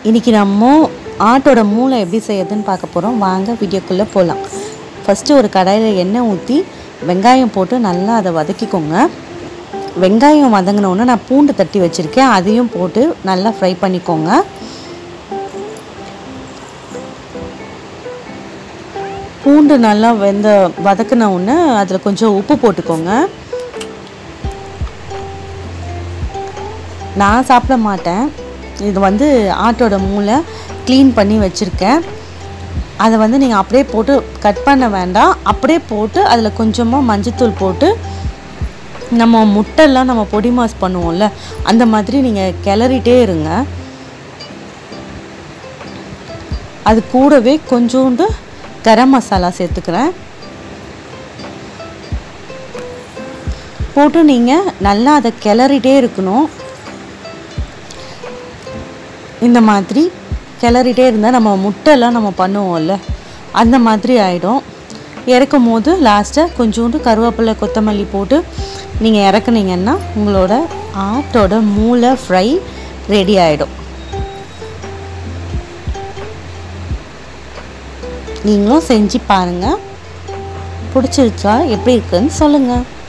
இன்றைக்கி நம்ம ஆட்டோட மூளை எப்படி செய்யறதுன்னு பார்க்க போகிறோம் வாங்க வீடியோக்குள்ளே போகலாம் ஃபஸ்ட்டு ஒரு கடாயில் எண்ணெய் ஊற்றி வெங்காயம் போட்டு நல்லா அதை வதக்கிக்கோங்க வெங்காயம் வதங்கினோன்னே நான் பூண்டு தட்டி வச்சுருக்கேன் அதையும் போட்டு நல்லா ஃப்ரை பண்ணிக்கோங்க பூண்டு நல்லா வெந்த வதக்கின உடனே அதில் கொஞ்சம் உப்பு போட்டுக்கோங்க நான் சாப்பிட மாட்டேன் இது வந்து ஆட்டோட மூளை க்ளீன் பண்ணி வச்சுருக்கேன் அதை வந்து நீங்கள் அப்படியே போட்டு கட் பண்ண வேண்டாம் அப்படியே போட்டு அதில் கொஞ்சமாக மஞ்சத்தூள் போட்டு நம்ம முட்டைலாம் நம்ம பொடி மாஸ் பண்ணுவோம்ல அந்த மாதிரி நீங்கள் கிளறிட்டே இருங்க அது கூடவே கொஞ்சோண்டு கரம் மசாலா சேர்த்துக்கிறேன் போட்டு நீங்கள் நல்லா அதை கிளறிட்டே இருக்கணும் இந்த மாதிரி கிளறிட்டே இருந்தால் நம்ம முட்டைலாம் நம்ம பண்ணுவோம்ல அந்த மாதிரி ஆகிடும் இறக்கும் போது லாஸ்ட்டாக கொஞ்சோண்டு கருவேப்பிலை கொத்தமல்லி போட்டு நீங்கள் இறக்குனீங்கன்னா உங்களோட ஆட்டோட மூளை ஃப்ரை ரெடி ஆகிடும் நீங்களும் செஞ்சு பாருங்கள் பிடிச்சிருச்சா எப்படி இருக்குன்னு சொல்லுங்கள்